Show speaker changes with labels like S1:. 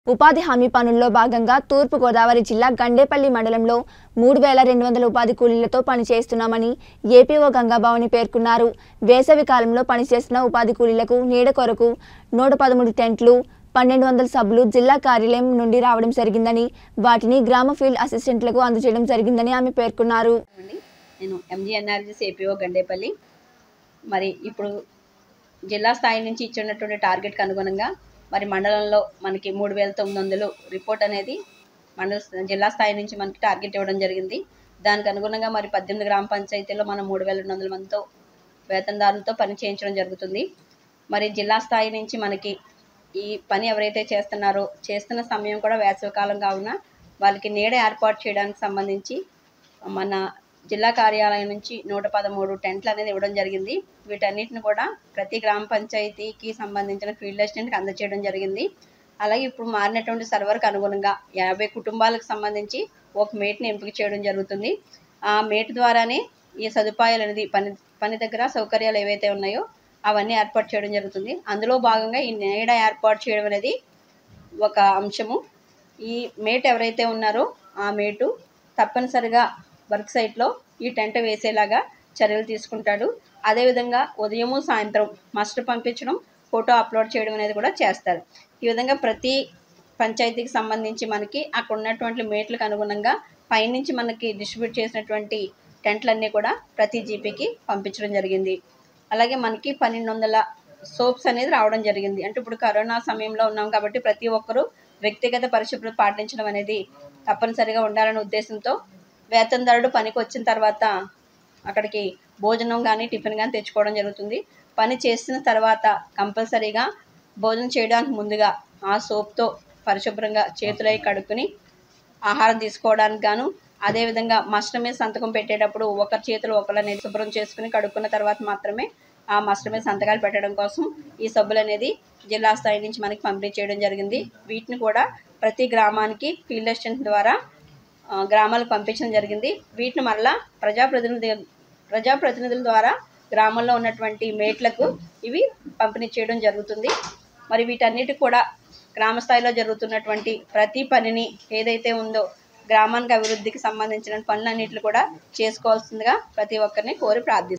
S1: ఉపాధి హామీ పనుల్లో భాగంగా తూర్పు గోదావరి జిల్లా గండేపల్లి మండలంలో మూడు వేల రెండు వందల ఉపాధి కూలీలతో పనిచేస్తున్నామని ఏపీఓ గంగాభావని పేర్కొన్నారు వేసవి కాలంలో పనిచేస్తున్న ఉపాధి కూలీలకు నీడ కొరకు నూట పదమూడు టెంట్లు పన్నెండు వందల సబ్బులు జిల్లా కార్యాలయం నుండి రావడం జరిగిందని వాటిని గ్రామ ఫీల్డ్ అసిస్టెంట్లకు అందజేయడం జరిగిందని ఆమె పేర్కొన్నారు
S2: అండి నేను ఎంజీఎన్ఆర్జీస్ ఏపీఓ గండేపల్లి మరి ఇప్పుడు జిల్లా స్థాయి నుంచి ఇచ్చినటువంటి టార్గెట్కి అనుగుణంగా మరి మండలంలో మనకి మూడు వేల తొమ్మిది వందలు రిపోర్ట్ అనేది మండల జిల్లా స్థాయి నుంచి మనకి టార్గెట్ ఇవ్వడం జరిగింది దానికి అనుగుణంగా మరి పద్దెనిమిది గ్రామ పంచాయతీల్లో మనం మూడు వేల రెండు వందల మందితో వేతనదారులతో పని చేయించడం జరుగుతుంది మరి జిల్లా స్థాయి నుంచి మనకి ఈ పని ఎవరైతే చేస్తున్నారో చేస్తున్న సమయం కూడా వేసవికాలం కావున వాళ్ళకి నీడ ఏర్పాటు చేయడానికి సంబంధించి మన జిల్లా కార్యాలయం నుంచి నూట పదమూడు టెంట్లు అనేది ఇవ్వడం జరిగింది వీటన్నిటిని కూడా ప్రతి గ్రామ పంచాయతీకి సంబంధించిన ఫీల్డ్ అసిస్టెంట్కి అందజేయడం జరిగింది అలాగే ఇప్పుడు మారినటువంటి సర్వర్కి అనుగుణంగా యాభై కుటుంబాలకు సంబంధించి ఒక మేట్ని ఎంపిక చేయడం జరుగుతుంది ఆ మేట్ ద్వారానే ఈ సదుపాయాలు అనేది పని పని దగ్గర సౌకర్యాలు ఏవైతే ఉన్నాయో అవన్నీ ఏర్పాటు చేయడం జరుగుతుంది అందులో భాగంగా ఈ నీడ ఏర్పాటు చేయడం అనేది ఒక అంశము ఈ మేట్ ఎవరైతే ఉన్నారో ఆ మేటు తప్పనిసరిగా వర్క్ సైట్లో ఈ టెంట్ వేసేలాగా చర్యలు తీసుకుంటాడు అదేవిధంగా ఉదయము సాయంత్రం మస్టర్ పంపించడం ఫోటో అప్లోడ్ చేయడం అనేది కూడా చేస్తారు ఈ విధంగా ప్రతి పంచాయతీకి సంబంధించి మనకి అక్కడ ఉన్నటువంటి మేట్లకు అనుగుణంగా పైనుంచి మనకి డిస్ట్రిబ్యూట్ చేసినటువంటి టెంట్లన్నీ కూడా ప్రతి జీపీకి పంపించడం జరిగింది అలాగే మనకి పన్నెండు వందల సోప్స్ అనేది రావడం జరిగింది అంటే ఇప్పుడు కరోనా సమయంలో ఉన్నాం కాబట్టి ప్రతి ఒక్కరూ వ్యక్తిగత పరిశుభ్రత పాటించడం అనేది తప్పనిసరిగా ఉండాలనే ఉద్దేశంతో వేతనదారుడు పనికి వచ్చిన తర్వాత అక్కడికి భోజనం కానీ టిఫిన్ కానీ తెచ్చుకోవడం జరుగుతుంది పని చేసిన తర్వాత కంపల్సరీగా భోజనం చేయడానికి ముందుగా ఆ సోప్తో పరిశుభ్రంగా చేతులై కడుక్కుని ఆహారం తీసుకోవడానికి గాను అదేవిధంగా మస్టర్ మీద సంతకం పెట్టేటప్పుడు ఒకరి చేతులు ఒకరు అనేది శుభ్రం చేసుకుని కడుక్కున్న తర్వాత మాత్రమే ఆ మస్టర్ మీద సంతకాలు పెట్టడం కోసం ఈ సబ్బులు అనేది జిల్లా స్థాయి నుంచి మనకి పంపిణీ చేయడం జరిగింది వీటిని కూడా ప్రతి గ్రామానికి ఫీల్డ్ అసిస్టెంట్ ద్వారా ఆ, గ్రామాలకు పంపించడం జరిగింది వీటిని మరలా ప్రజాప్రతినిధి ప్రజాప్రతినిధుల ద్వారా గ్రామంలో ఉన్నటువంటి మేట్లకు ఇవి పంపిణీ చేయడం జరుగుతుంది మరి వీటన్నిటి కూడా గ్రామ స్థాయిలో జరుగుతున్నటువంటి ప్రతి పనిని ఏదైతే ఉందో గ్రామానికి అభివృద్ధికి సంబంధించిన పనులన్నింటిని కూడా చేసుకోవాల్సిందిగా ప్రతి ఒక్కరిని కోరి ప్రార్థిస్తున్నాను